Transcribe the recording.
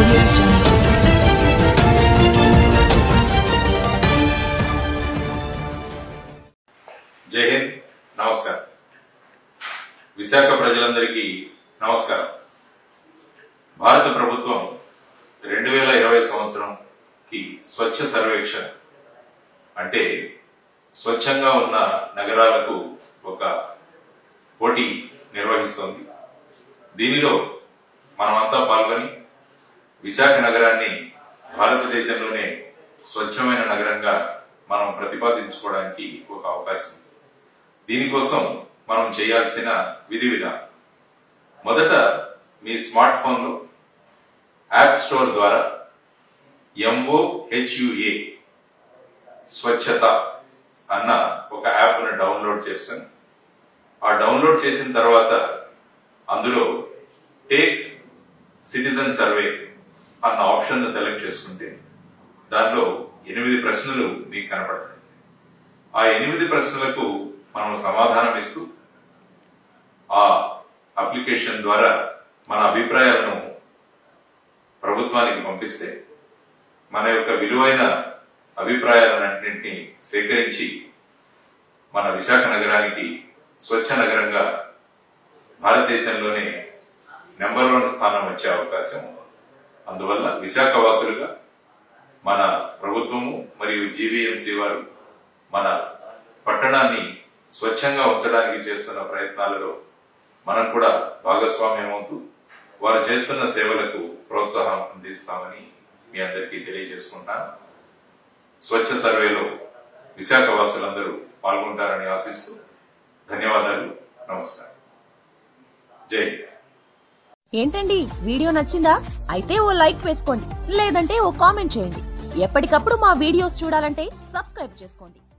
audio jungle. జై హింద్ నమస్కారం విశాఖ ప్రజలందరికీ నమస్కారం భారత ప్రభుత్వం రెండు వేల ఇరవై సంవత్సరంకి స్వచ్ఛ సర్వేక్షణ అంటే స్వచ్ఛంగా ఉన్న నగరాలకు ఒక పోటీ నిర్వహిస్తోంది దీనిలో మనమంతా పాల్గొని విశాఖ నగరాన్ని భారతదేశంలోనే స్వచ్ఛమైన నగరంగా మనం ప్రతిపాదించుకోవడానికి ఒక అవకాశం ఉంది దీనికోసం మనం చేయాల్సిన విధి విధానం మొదట మీ స్మార్ట్ ఫోన్లో యాప్ స్టోర్ ద్వారా ఎంఓ హెచ్యుఏ స్వచ్ఛత అన్న ఒక యాప్ను డౌన్లోడ్ చేసుకొని ఆ డౌన్లోడ్ చేసిన తర్వాత అందులో టేక్ సిటిజన్ సర్వే అన్న ఆప్షన్ సెలెక్ట్ చేసుకుంటే దానిలో ఎనిమిది ప్రశ్నలు మీకు కనపడతాయి ఆ ఎనిమిది ప్రశ్నలకు మనం సమాధానం ఇస్తూ ఆ అప్లికేషన్ ద్వారా మన అభిప్రాయాలను ప్రభుత్వానికి పంపిస్తే మన యొక్క విలువైన అభిప్రాయాలన్నింటినీ సేకరించి మన విశాఖ నగరానికి స్వచ్ఛ నగరంగా భారతదేశంలోనే నెంబర్ వన్ స్థానం వచ్చే అవకాశం ఉంది అందువల్ల విశాఖ వాసులుగా మన ప్రభుత్వము మరియు జీవీఎంసీ వారు మన పట్టణాన్ని స్వచ్ఛంగా ఉంచడానికి చేస్తున్న ప్రయత్నాలలో మనం కూడా భాగస్వామ్యం అవుతూ వారు చేస్తున్న సేవలకు ప్రోత్సాహం అందిస్తామని మీ అందరికీ తెలియజేసుకుంటాను స్వచ్ఛ సర్వేలో విశాఖ వాసులందరూ పాల్గొంటారని ఆశిస్తూ ధన్యవాదాలు నమస్కారం జై హింద్. ఏంటండి వీడియో నచ్చిందా అయితే ఓ లైక్ వేసుకోండి లేదంటే ఓ కామెంట్ చేయండి ఎప్పటికప్పుడు మా వీడియోస్ చూడాలంటే సబ్స్క్రైబ్ చేసుకోండి